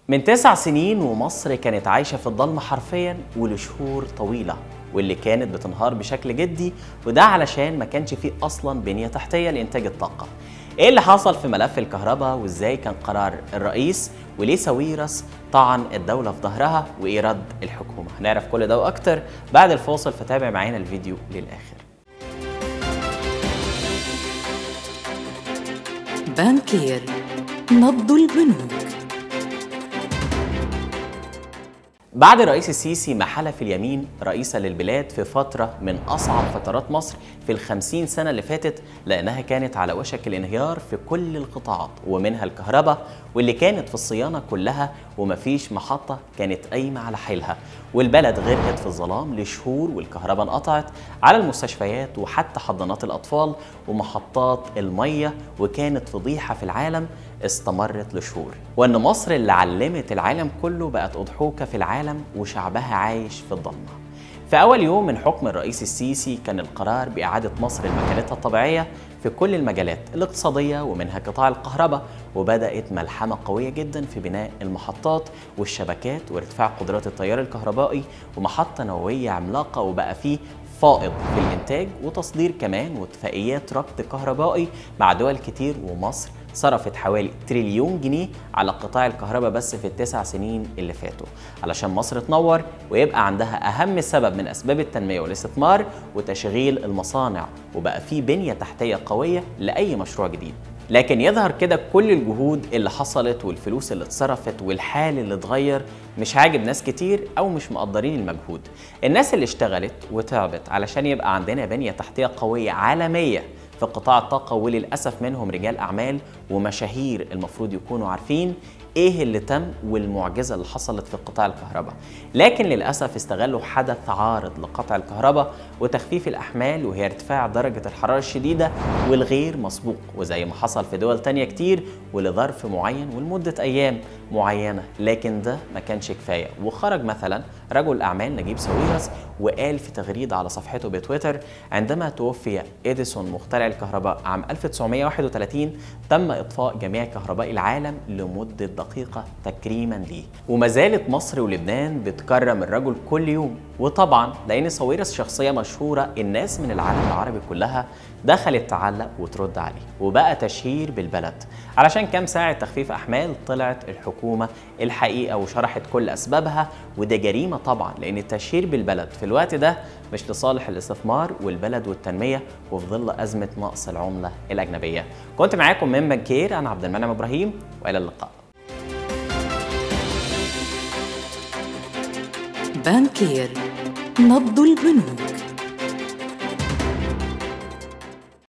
من تسع سنين ومصر كانت عايشة في الضلمة حرفيا ولشهور طويلة واللي كانت بتنهار بشكل جدي وده علشان ما كانش فيه أصلا بنية تحتية لإنتاج الطاقة ايه اللي حصل في ملف الكهرباء وازاي كان قرار الرئيس وليه ساويرس طعن الدولة في ظهرها وايه رد الحكومة هنعرف كل ده واكتر بعد الفاصل فتابع معانا الفيديو للآخر بانكير نبض البنوك بعد الرئيس السيسي ما حلف اليمين رئيسا للبلاد في فترة من أصعب فترات مصر في الخمسين سنة اللي فاتت لأنها كانت على وشك الانهيار في كل القطاعات ومنها الكهرباء واللي كانت في الصيانة كلها ومفيش محطة كانت قايمة على حيلها والبلد غرقت في الظلام لشهور والكهرباء انقطعت على المستشفيات وحتى حضانات الأطفال ومحطات المية وكانت فضيحة في العالم استمرت لشهور وأن مصر اللي علمت العالم كله بقت أضحوكة في العالم وشعبها عايش في الضلمة في أول يوم من حكم الرئيس السيسي كان القرار بإعادة مصر لمكانتها الطبيعية في كل المجالات الاقتصادية ومنها قطاع الكهرباء وبدأت ملحمة قوية جدا في بناء المحطات والشبكات وارتفاع قدرات التيار الكهربائي ومحطة نووية عملاقة وبقى فيه فائض في الإنتاج وتصدير كمان واتفاقيات ربط كهربائي مع دول كتير ومصر صرفت حوالي تريليون جنيه على قطاع الكهرباء بس في التسع سنين اللي فاتوا علشان مصر تنور ويبقى عندها أهم سبب من أسباب التنمية والاستثمار وتشغيل المصانع وبقى في بنية تحتية قوية لأي مشروع جديد لكن يظهر كده كل الجهود اللي حصلت والفلوس اللي اتصرفت والحال اللي اتغير مش عاجب ناس كتير او مش مقدرين المجهود الناس اللي اشتغلت وتعبت علشان يبقى عندنا بنية تحتية قوية عالمية في قطاع الطاقة وللأسف منهم رجال أعمال ومشاهير المفروض يكونوا عارفين ايه اللي تم والمعجزه اللي حصلت في قطاع الكهرباء لكن للاسف استغلوا حدث عارض لقطع الكهرباء وتخفيف الاحمال وهي ارتفاع درجه الحراره الشديده والغير مسبوق وزي ما حصل في دول تانية كتير ولظرف معين ولمده ايام معينه لكن ده ما كانش كفايه وخرج مثلا رجل اعمال نجيب ساويرس وقال في تغريده على صفحته بتويتر عندما توفي اديسون مخترع الكهرباء عام 1931 تم اطفاء جميع كهرباء العالم لمده دقيقة تكريما ليه وما زالت مصر ولبنان بتكرم الرجل كل يوم وطبعا لأن ساويرس شخصية مشهورة الناس من العالم العربي كلها دخلت تعلق وترد عليه وبقى تشهير بالبلد علشان كام ساعة تخفيف أحمال طلعت الحكومة الحقيقة وشرحت كل أسبابها وده جريمة طبعا لأن التشهير بالبلد في الوقت ده مش لصالح الاستثمار والبلد والتنمية وفي ظل أزمة نقص العملة الأجنبية كنت معاكم من بنكير أنا عبد المنعم إبراهيم وإلى اللقاء بانكير نبض البنوك